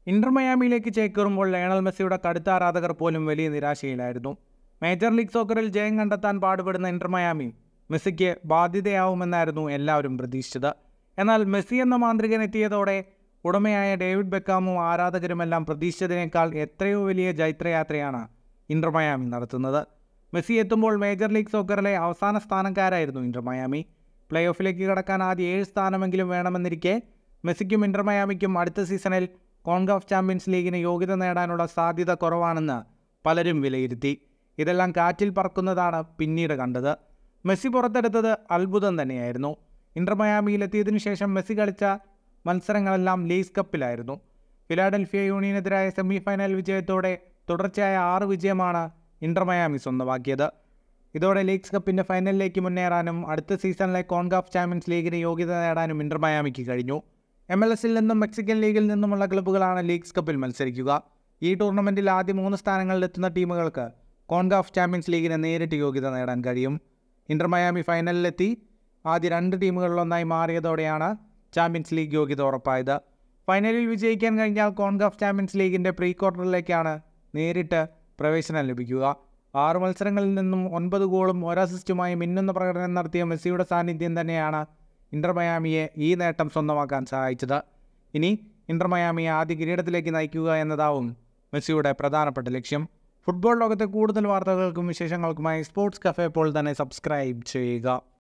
Inter മയാമിയിലേക്ക് ചേക്കേറുമ്പോൾ Lionel മെസ്സിയുടെ കടുത്ത ആരാധകർ പോലും വലിയ നിരാശയിലായിരുന്നു മേജർ ലീഗ് സോക്കറിൽ ജയം കണ്ടെത്താൻ പാടുപെടുന്ന ഇന്റർ മയാമി മെസ്സിക്ക് ബാധ്യതയാവുമെന്നായിരുന്നു എല്ലാവരും പ്രതീക്ഷിച്ചത് എന്നാൽ മെസ്സി എന്ന മാന്ത്രികൻ എത്തിയതോടെ ഉടമയായ ഡേവിഡ് ബെക്കാമും ആരാധകരുമെല്ലാം പ്രതീക്ഷിച്ചതിനേക്കാൾ എത്രയോ വലിയ ജൈത്രയാത്രയാണ് ഇന്റർ മയാമി നടത്തുന്നത് മെസ്സി എത്തുമ്പോൾ മേജർ ലീഗ് സോക്കറിലെ അവസാന സ്ഥാനക്കാരായിരുന്നു ഇന്റർ മയാമി പ്ലേ ഓഫിലേക്ക് കടക്കാൻ ആദ്യ ഏഴ് സ്ഥാനമെങ്കിലും വേണമെന്നിരിക്കെ മെസ്സിക്കും ഇന്റർ മയാമിക്കും അടുത്ത സീസണിൽ കോൺഗാഫ് ചാമ്പ്യൻസ് ലീഗിന് യോഗ്യത നേടാനുള്ള സാധ്യത കുറവാണെന്ന് പലരും വിലയിരുത്തി ഇതെല്ലാം കാറ്റിൽ പറക്കുന്നതാണ് പിന്നീട് കണ്ടത് മെസ്സി പുറത്തെടുത്തത് അത്ഭുതം തന്നെയായിരുന്നു ഇന്റർ മയാമിയിലെത്തിയതിനു ശേഷം മെസ്സി കളിച്ച മത്സരങ്ങളെല്ലാം ലീസ് കപ്പിലായിരുന്നു ഫിലാഡൽഫിയ യൂണിയനെതിരായ സെമി ഫൈനൽ വിജയത്തോടെ തുടർച്ചയായ ആറ് വിജയമാണ് ഇന്റർ മയാമി സ്വന്തമാക്കിയത് ഇതോടെ ലീഗ്സ് കപ്പിൻ്റെ ഫൈനലിലേക്ക് മുന്നേറാനും അടുത്ത സീസണിലെ കോൺഗാഫ് ചാമ്പ്യൻസ് ലീഗിന് യോഗ്യത നേടാനും ഇന്റർ മയാമിക്ക് കഴിഞ്ഞു എം എൽ എസിൽ നിന്നും മെക്സിക്കൻ ലീഗിൽ നിന്നുമുള്ള ക്ലബ്ബുകളാണ് ലീഗ്സ് കപ്പിൽ മത്സരിക്കുക ഈ ടൂർണമെൻറ്റിൽ ആദ്യ മൂന്ന് സ്ഥാനങ്ങളിലെത്തുന്ന ടീമുകൾക്ക് കോൺഗാഫ് ചാമ്പ്യൻസ് ലീഗിന് നേരിട്ട് യോഗ്യത നേടാൻ കഴിയും ഇന്റർ മയാമി ഫൈനലിലെത്തി ആദ്യ രണ്ട് ടീമുകളിലൊന്നായി മാറിയതോടെയാണ് ചാമ്പ്യൻസ് ലീഗ് യോഗ്യത ഉറപ്പായത് ഫൈനലിൽ വിജയിക്കാൻ കഴിഞ്ഞാൽ കോൺഗാഫ് ചാമ്പ്യൻസ് ലീഗിൻ്റെ പ്രീ ക്വാർട്ടറിലേക്കാണ് നേരിട്ട് പ്രവേശനം ലഭിക്കുക ആറ് മത്സരങ്ങളിൽ നിന്നും ഒൻപത് ഗോളും ഒരസിസ്റ്റുമായി മിന്നുന്ന പ്രകടനം നടത്തിയ മെസ്സിയുടെ സാന്നിധ്യം തന്നെയാണ് ഇന്റർ മയാമിയെ ഈ നേട്ടം സ്വന്തമാക്കാൻ സഹായിച്ചത് ഇനി ഇന്റർ മയാമിയെ ആദ്യ കിരീടത്തിലേക്ക് നയിക്കുക എന്നതാവും മെസ്സിയുടെ പ്രധാനപ്പെട്ട ലക്ഷ്യം ഫുട്ബോൾ ലോകത്തെ കൂടുതൽ വാർത്തകൾക്കും വിശേഷങ്ങൾക്കുമായി സ്പോർട്സ് കഫേ ഇപ്പോൾ തന്നെ സബ്സ്ക്രൈബ് ചെയ്യുക